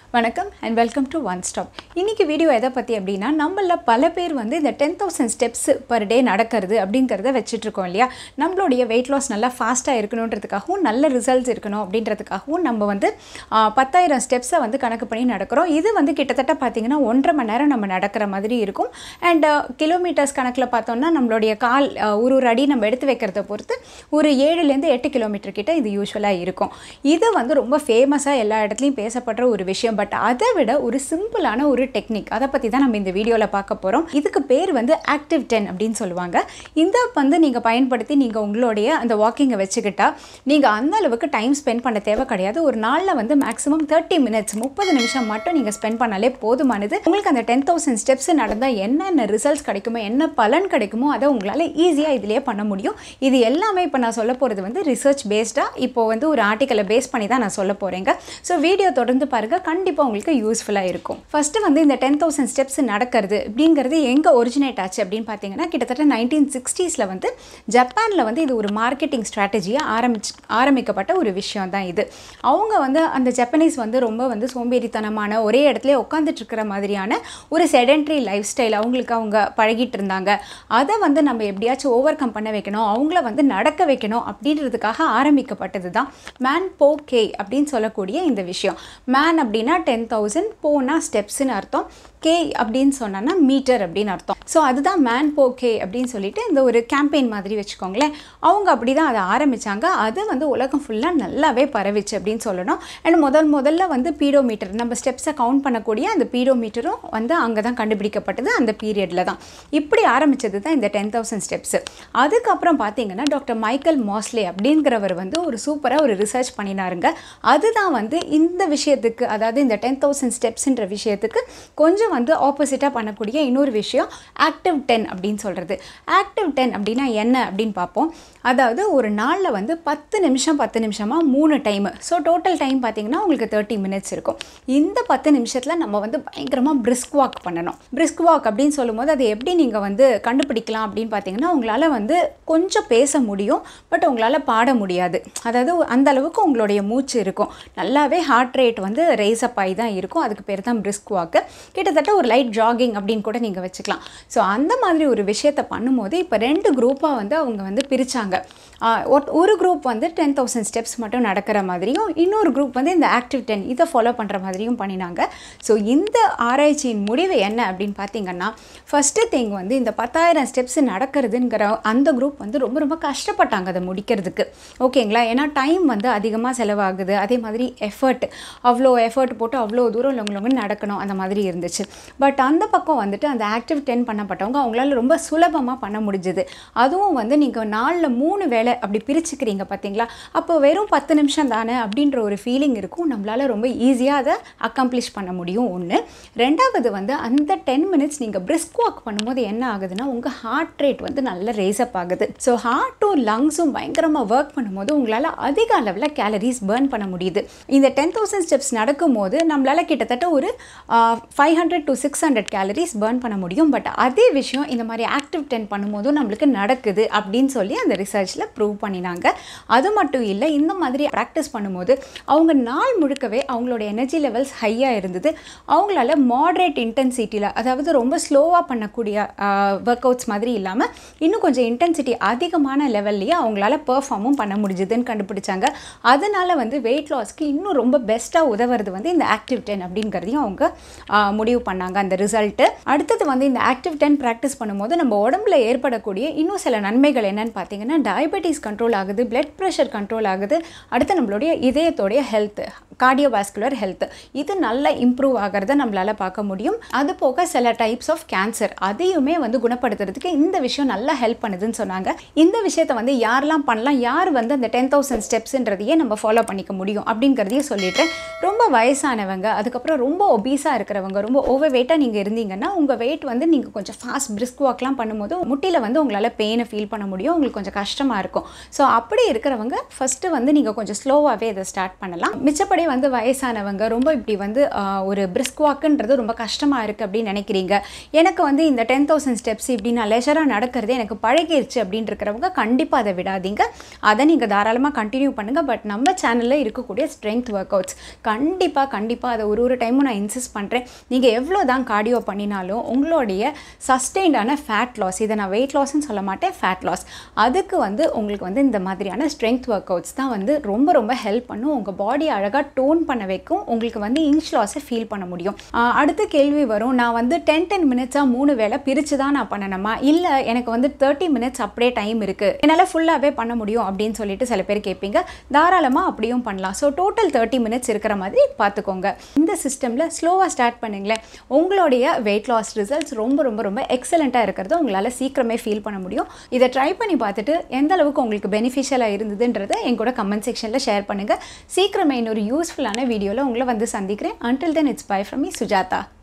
வணக்கம் and welcome to One Stop இன்னைக்கு video எதை பற்றி அப்படின்னா நம்மள பல பேர் வந்து இந்த ten thousand steps per day நடக்கிறது அப்படிங்கிறத வச்சுட்ருக்கோம் இல்லையா நம்மளுடைய வெயிட் லாஸ் நல்லா ஃபாஸ்ட்டாக இருக்கணுன்றதுக்காகவும் நல்ல ரிசல்ட்ஸ் இருக்கணும் அப்படின்றதுக்காகவும் நம்ம வந்து ஆ, பத்தாயிரம் ஸ்டெப்ஸை வந்து கணக்கு பண்ணி நடக்கிறோம் இது வந்து கிட்டத்தட்ட பார்த்தீங்கன்னா ஒன்றரை மணி நேரம் நம்ம நடக்கிற மாதிரி இருக்கும் அண்ட் கிலோமீட்டர்ஸ் கணக்கில் பார்த்தோம்னா நம்மளுடைய கால் ஆ, ஒரு ஒரு அடி நம்ம எடுத்து வைக்கிறத பொறுத்து ஒரு ஏழுலேருந்து எட்டு கிலோமீட்டர் கிட்ட இது யூஸ்வலாக இருக்கும் இது வந்து ரொம்ப ஃபேமஸாக எல்லா இடத்துலையும் பேசப்படுற ஒரு விஷயம் பட் அதை விட ஒரு சிம்பிளான ஒரு டெக்னிக் அதை பற்றி தான் நம்ம இந்த வீடியோவில் பார்க்க போகிறோம் இதுக்கு பேர் வந்து ஆக்டிவ் டென் அப்படின்னு சொல்லுவாங்க இந்த வந்து நீங்கள் பயன்படுத்தி நீங்கள் உங்களுடைய அந்த வாக்கிங்கை வச்சுக்கிட்டா நீங்கள் அந்த அளவுக்கு டைம் ஸ்பெண்ட் பண்ண தேவை கிடையாது ஒரு நாளில் வந்து மேக்ஸிமம் தேர்ட்டி மினிட்ஸ் முப்பது நிமிஷம் மட்டும் நீங்கள் ஸ்பெண்ட் பண்ணாலே போதுமானது உங்களுக்கு அந்த டென் தௌசண்ட் ஸ்டெப்ஸ் நடந்தால் என்னென்ன ரிசல்ட்ஸ் கிடைக்குமோ என்ன பலன் கிடைக்குமோ அதை உங்களால் ஈஸியாக இதிலேயே பண்ண முடியும் இது எல்லாமே இப்போ நான் சொல்ல போகிறது வந்து ரிசர்ச் பேஸ்டாக இப்போ வந்து ஒரு ஆர்டிக்கலை பேஸ் பண்ணி தான் நான் சொல்ல போகிறேங்க ஸோ வீடியோ தொடர்ந்து பாருங்கள் கண்டிப்பாக உங்களுக்கு யூஸ்ஃபுல்லாக இருக்கும் ஃபஸ்ட்டு வந்து இந்த டென் தௌசண்ட் ஸ்டெப்ஸ் நடக்கிறது அப்படிங்கிறது எங்கே ஒரிஜினேட் ஆச்சு அப்படின்னு பார்த்தீங்கன்னா கிட்டத்தட்ட நைன்டீன் சிக்ஸ்டீஸில் வந்து ஜப்பானில் வந்து இது ஒரு மார்க்கெட்டிங் ஸ்ட்ராட்டஜியாக ஆரம்பிச்சு ஆரம்பிக்கப்பட்ட ஒரு விஷயம் தான் இது அவங்க வந்து அந்த ஜப்பனீஸ் வந்து ரொம்ப வந்து சோம்பேறித்தனமான ஒரே இடத்துல உட்காந்துட்டு இருக்கிற மாதிரியான ஒரு செடென்ட்ரி லைஃப் ஸ்டைல் அவங்களுக்கு அவங்க பழகிட்டு இருந்தாங்க அதை வந்து நம்ம எப்படியாச்சும் ஓவர் கம் பண்ண வைக்கணும் அவங்கள வந்து நடக்க வைக்கணும் அப்படின்றதுக்காக ஆரம்பிக்கப்பட்டது தான் மேன் போ கே அப்படின்னு சொல்லக்கூடிய இந்த விஷயம் மேன் அப்படின்னா டென் தௌசண்ட் போனா ஸ்டெப்ஸ்னு அர்த்தம் கே அப்படின்னு சொன்னோன்னா மீட்டர் அப்படின்னு அர்த்தம் ஸோ அதுதான் மேன் போ கே அப்படின்னு சொல்லிட்டு இந்த ஒரு கேம்பெயின் மாதிரி வச்சுக்கோங்களேன் அவங்க அப்படி தான் அதை ஆரம்பித்தாங்க அது வந்து உலகம் ஃபுல்லாக நல்லாவே பரவிச்சு அப்படின்னு சொல்லணும் அண்ட் முதல் முதல்ல வந்து பீடோமீட்டர் நம்ம ஸ்டெப்ஸை கவுண்ட் பண்ணக்கூடிய அந்த பீடோமீட்டரும் வந்து அங்கே தான் கண்டுபிடிக்கப்பட்டது அந்த பீரியடில் தான் இப்படி ஆரம்பித்தது தான் இந்த டென் தௌசண்ட் ஸ்டெப்ஸு அதுக்கப்புறம் பார்த்தீங்கன்னா டாக்டர் மைக்கேல் மாஸ்லே அப்படிங்கிறவர் வந்து ஒரு சூப்பராக ஒரு ரிசர்ச் பண்ணினாருங்க அதுதான் வந்து இந்த விஷயத்துக்கு அதாவது இந்த டென் தௌசண்ட் ஸ்டெப்ஸ்ன்ற விஷயத்துக்கு கொஞ்சம் வந்து ஆப்போசிட்டாக பண்ணக்கூடிய இன்னொரு விஷயம் ஆக்டிவ் டென் அப்படின்னு சொல்கிறது ஆக்டிவ் டென் அப்படின்னா என்ன அப்படின்னு பார்ப்போம் அதாவது ஒரு நாளில் வந்து பத்து நிமிஷம் பத்து நிமிஷமாக மூணு டைமு ஸோ டோட்டல் டைம் பார்த்தீங்கன்னா உங்களுக்கு தேர்ட்டி மினிட்ஸ் இருக்கும் இந்த பத்து நிமிஷத்தில் நம்ம வந்து பயங்கரமாக பிரிஸ்க் வாக் பண்ணணும் பிரிஸ்க் வாக் அப்படின்னு சொல்லும்போது அது எப்படி நீங்கள் வந்து கண்டுபிடிக்கலாம் அப்படின்னு பார்த்தீங்கன்னா உங்களால் வந்து கொஞ்சம் பேச முடியும் பட் உங்களால் பாட முடியாது அதாவது அந்த அளவுக்கு உங்களுடைய மூச்சு இருக்கும் நல்லாவே ஹார்ட் ரேட் வந்து ரேஸ் அப் ஆகி தான் இருக்கும் அதுக்கு பேர் தான் பிரிஸ்க் வாக்கு கிட்டத்தட்ட ஒரு லைட் ஜாகிங் அப்படின்னு கூட நீங்கள் வச்சுக்கலாம் ஸோ அந்த மாதிரி ஒரு விஷயத்தை பண்ணும்போது இப்போ ரெண்டு குரூப்பாக வந்து அவங்க வந்து பிரித்தாங்க ஒரு குரூப் வந்து டென் தௌசண்ட் ஸ்டெப்ஸ் மட்டும் நடக்கிற மாதிரியும் இன்னொரு குரூப் வந்து இந்த ஆக்டிவ் டென் இதை ஃபாலோ பண்ணுற மாதிரியும் பண்ணினாங்க ஸோ இந்த ஆராய்ச்சியின் முடிவு என்ன அப்படின்னு பார்த்தீங்கன்னா ஃபஸ்ட்டு திங் வந்து இந்த பத்தாயிரம் ஸ்டெப்ஸ் நடக்கிறதுங்கிற அந்த குரூப் வந்து ரொம்ப ரொம்ப கஷ்டப்பட்டாங்க அதை முடிக்கிறதுக்கு ஓகேங்களா ஏன்னா டைம் வந்து அதிகமாக செலவாகுது அதே மாதிரி எஃபர்ட் அவ்வளோ எஃபர்ட் போட்டு அவ்வளோ தூரம் உள்ளவங்களவங்க நடக்கணும் அந்த மாதிரி இருந்துச்சு பட் அந்த பக்கம் வந்துட்டு அந்த ஆக்டிவ் டென் பண்ணப்பட்டவங்க அவங்களால ரொம்ப சுலபமாக பண்ண முடிஞ்சுது அதுவும் வந்து நீங்கள் நாளில் மூணு வேளை அப்படி பிரிச்சுக்கிறீங்க பார்த்தீங்களா அப்போ வெறும் பத்து நிமிஷம் தானே அப்படின்ற ஒரு ஃபீலிங் இருக்கும் நம்மளால் ரொம்ப ஈஸியாக அதை அக்கம்ப்ளிஷ் பண்ண முடியும் ஒன்று ரெண்டாவது வந்து அந்த டென் மினிட்ஸ் நீங்கள் பிரிஸ்க் வாக் பண்ணும்போது என்ன ஆகுதுன்னா உங்கள் ஹார்ட் ரேட் வந்து நல்ல ரேஸ் அப் ஆகுது ஸோ ஹார்ட்டும் லங்ஸும் பயங்கரமாக ஒர்க் பண்ணும்போது உங்களால் அதிக அளவில் கேலரிஸ் பேர்ன் பண்ண முடியுது இந்த டென் தௌசண்ட் ஸ்டெப்ஸ் நடக்கும்போது நம்மளால் கிட்டத்தட்ட ஒரு five hundred to six hundred calories burn பண்ண முடியும் பட் அதே விஷயம் இந்த மாதிரி ஆக்டிவ் டென் பண்ணும்போதும் நம்மளுக்கு நடக்குது அப்படின்னு சொல்லி அந்த ரிசர்ச்சில் ப்ரூவ் பண்ணினாங்க அது மட்டும் இல்லை இந்த மாதிரி ப்ராக்டிஸ் பண்ணும்போது அவங்க நாள் முழுக்கவே அவங்களோட எனர்ஜி லெவல்ஸ் ஹையாக இருந்தது அவங்களால மாட்ரேட் இன்டென்சிட்டியில் அதாவது ரொம்ப ஸ்லோவாக பண்ணக்கூடிய ஒர்க் அவுட்ஸ் மாதிரி இல்லாமல் இன்னும் கொஞ்சம் இன்டென்சிட்டி அதிகமான லெவல்லையே அவங்களால பெர்ஃபார்மும் பண்ண முடிஞ்சுதுன்னு கண்டுபிடிச்சாங்க அதனால வந்து வெயிட் லாஸ்க்கு இன்னும் ரொம்ப பெஸ்ட்டாக உதவுறது வந்து இந்த ஆக்டிவ் டென் அப்படிங்கிறதையும் அவங்க ஆ, முடிவு பண்ணாங்க அந்த ரிசல்ட்டு அடுத்தது வந்து இந்த ஆக்டிவ் டென் ப்ராக்டிஸ் பண்ணும்போது நம்ம உடம்புல ஏற்படக்கூடிய இன்னும் சில நன்மைகள் என்னன்னு பார்த்தீங்கன்னா டயபெட்டிஸ் கண்ட்ரோல் ஆகுது பிளட் ப்ரெஷர் கண்ட்ரோல் ஆகுது அடுத்து நம்மளுடைய இதயத்தோடைய ஹெல்த் கார்டியோவாஸ்குலர் ஹெல்த் இது நல்லா இம்ப்ரூவ் ஆகிறத நம்மளால் பார்க்க முடியும் அது போக சில டைப்ஸ் ஆஃப் கேன்சர் அதையுமே வந்து குணப்படுத்துறதுக்கு இந்த விஷயம் நல்லா ஹெல்ப் பண்ணுதுன்னு சொன்னாங்க இந்த விஷயத்தை வந்து யாரெல்லாம் பண்ணலாம் யார் வந்து அந்த டென் தௌசண்ட் ஸ்டெப்ஸ்ன்றதையே நம்ம ஃபாலோ பண்ணிக்க முடியும் அப்படிங்கிறதையும் சொல்லிட்டேன் ரொம்ப வயசானவங்க அதுக்கப்புறம் ரொம்ப ஒபீஸாக இருக்கிறவங்க ரொம்ப ஓவர் வெயிட்டாக நீங்கள் இருந்தீங்கன்னா உங்கள் வெயிட் வந்து நீங்கள் கொஞ்சம் ஃபாஸ்ட் பிரிஸ்க் வாக்லாம் பண்ணும்போது முட்டியில் வந்து உங்களால் பெயினை ஃபீல் பண்ண முடியும் உங்களுக்கு கொஞ்சம் கஷ்டமாக இருக்கும் ஸோ அப்படி இருக்கிறவங்க ஃபஸ்ட்டு வந்து நீங்கள் கொஞ்சம் ஸ்லோவாகவே இதை ஸ்டார்ட் பண்ணலாம் மிச்சப்படி வந்து வயசானவங்க ரொம்ப இப்படி வந்து ஆஹ், ஒரு பிரிஸ்க் வாக்குன்றது ரொம்ப கஷ்டமாக இருக்குது அப்படின்னு நினைக்கிறீங்க எனக்கு வந்து இந்த டென் தௌசண்ட் ஸ்டெப்ஸ் இப்படி நான் லெஷராக நடக்கிறது எனக்கு பழகிருச்சு அப்படின்னு இருக்கிறவங்க கண்டிப்பாக அதை விடாதீங்க அதை நீங்கள் தாராளமாக கண்டினியூ பண்ணுங்கள் பட் நம்ம சேனலில் இருக்கக்கூடிய ஸ்ட்ரென்த் ஒர்க் அவுட்ஸ் கண்டிப்பாக கண்டிப்பாக அதை ஒரு ஒரு டைமும் நான் இன்சிஸ்ட் பண்ணுறேன் நீங்கள் எவ்வளோ தான் கார்டியோ பண்ணினாலும் உங்களுடைய சஸ்டெயின்டான ஃபேட் லாஸ் இதை நான் வெயிட் லாஸ்ன்னு சொல்ல மாட்டேன் ஃபேட் லாஸ் அதுக்கு வந்து உங்களுக்கு வந்து இந்த மாதிரியான ஸ்ட்ரென்த் ஒர்க் அவுட்ஸ் தான் வந்து ரொம்ப ரொம்ப ஹெல்ப் பண்ணும் உங்கள் பாடி அழகாக டோன் பண்ண வைக்கும் உங்களுக்கு வந்து இன்ச் லாஸை ஃபீல் பண்ண முடியும் ஆஹ் அடுத்த கேள்வி வரும் நான் வந்து டென் டென் மினிட்ஸாக மூணு வேளை பிரித்து தான் நான் பண்ணணுமா இல்லை எனக்கு வந்து தேர்ட்டி மினிட்ஸ் அப்படியே டைம் இருக்குது என்னால் ஃபுல்லாகவே பண்ண முடியும் அப்படின்னு சொல்லிட்டு சில பேர் கேட்பீங்க தாராளமாக அப்படியும் பண்ணலாம் ஸோ டோட்டல் தேர்ட்டி மினிட்ஸ் இருக்கிற மாதிரி பார்த்துக்கோங்க இந்த சிஸ்டமில் ஸ்லோவாக ஸ்டார்ட் பண்ணுங்களேன் உங்களுடைய வெயிட் லாஸ் ரிசல்ட்ஸ் ரொம்ப ரொம்ப ரொம்ப எக்ஸலண்ட்டாக இருக்கிறத உங்களால் சீக்கிரமே ஃபீல் பண்ண முடியும் இதை ட்ரை பண்ணி பார்த்துட்டு எந்த அளவுக்கு உங்களுக்கு பெனிஃபிஷியலாக இருந்ததுன்றதை என் கூட கமெண்ட் செக்ஷனில் ஷேர் பண்ணுங்கள் சீக்கிரமே இன்னொரு யூஸ்ஃபுல்லான வீடியோவில் உங்களை வந்து சந்திக்கிறேன் until then it's bye from me Sujatha